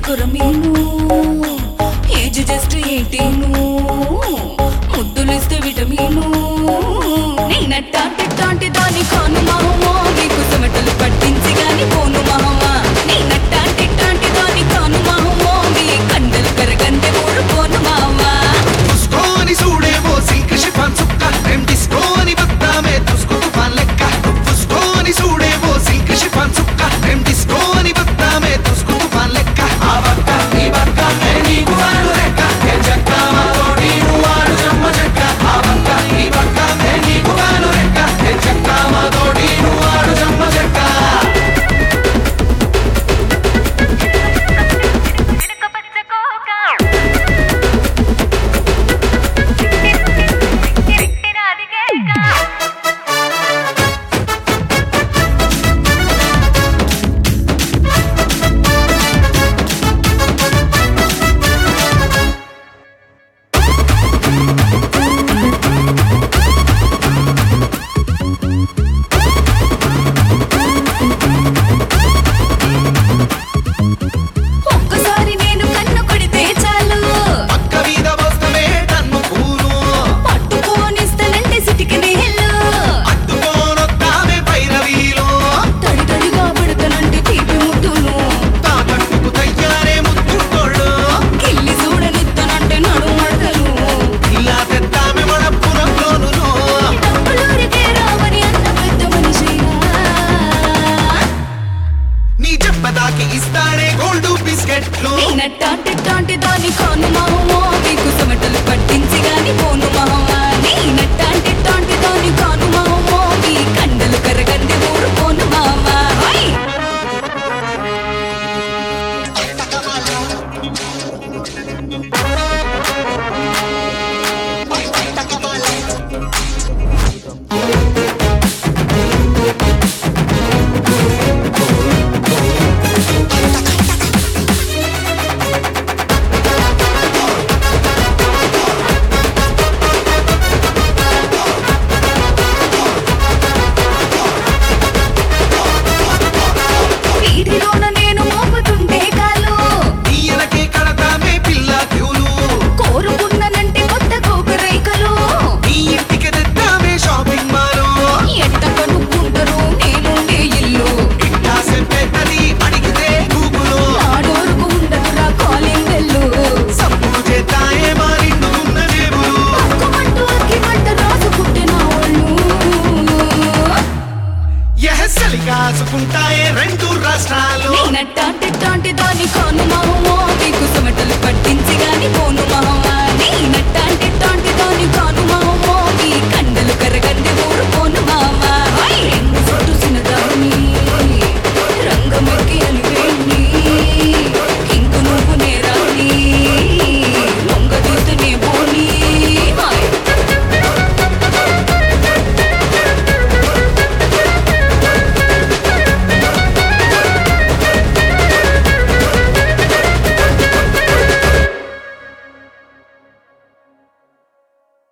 కొరమీను age just eighteen ముద్దులిస్తే vitamin నేనట్టాంటి దాని కాను మావా మీకు చెమటలు పట్టించి గాని పోను మావా నేనట్టాంటి దాని కాను మావా మీ కండలు పెరగంటే ఊరుకోను మావా చూసుకొని చూడేమో సింక్ షిఫాన్ సుక్క ఏం డిస్కోని వద్దామే తుస్కు తుఫాన్ లెక్క చూసుకొని చూడేమో సింక్ షిఫాన్ సుక్క ఏం డిస్కోని వద్దామే తుస్కు తుఫాన్ లెక్క ఆ బక్క ఈ బక్క ఏ నీకు వాడు లెక్క ఏ చెక్క మాతో నీవు వాడు జమ్మ చెక్క ఆ బక్క ఈ బక్క ఏ నీకు వాడు లెక్క ఏ చెక్క మాతో నీవు వాడు జమ్మ చెక్క ఒక్కసారి నేను కన్ను కొడితే చాలు పక్క మీద వస్తమే టన్ను పూలు పట్టుకోనిస్తానంటే సిటికి నీళ్ళు అడ్డుకోనొద్దామే పైరవీలో తడి తడిగా పెడతానంటే తీపి ముద్దులు తాకట్టుకు తయ్యారే ముద్దుకోళ్ళు కిల్లి చూడనిస్తానంటే నడు మడతలు ఇలా తెద్దామె మడపురంలోను డబ్బులూరికే రావని అన్న పెద్ద మనిషైనా నీ చెప్పదాకి ఇస్తాడే గోల్డ్ బిస్కెట్లు నేనట్టాంటి దాని కాను మావా మీకు చెమటలు పట్టించి గాని పోను మావా నేనట్టాంటి దాని కాను మావా మీ కండలు కరగంది ఊరుకోను మావా హై! వీధిలోన నేను మోపుతుంటే కాలు ఈయనకే కడతామే పిల్ల క్యూలు కోరుకున్నానంటే కొత్త కోకరైకలు నీ ఇంటికి తెద్దామే షాపింగ్ మాలు ఎట్ట కనుక్కుంటారు నేనుండే ఇల్లు ఇట్టా చెప్పేది అడిగితే గూగులు నాడోరుకు ఉండదురా కాలింగ్ బెల్లు సప్పుడు చేద్దాయే మా నిండుకున్న జేబులు అక్కమంటూ అక్కిమంట రాసుకుంటే నా ఒళ్ళు ఎహసలి కాసుకుంటాయే రెండు రాష్ట్రాలు నేనట్టాంటి దాని కాను మావా మీకు చెమటలు పట్టించి గాని పోను మావా నేనట్టా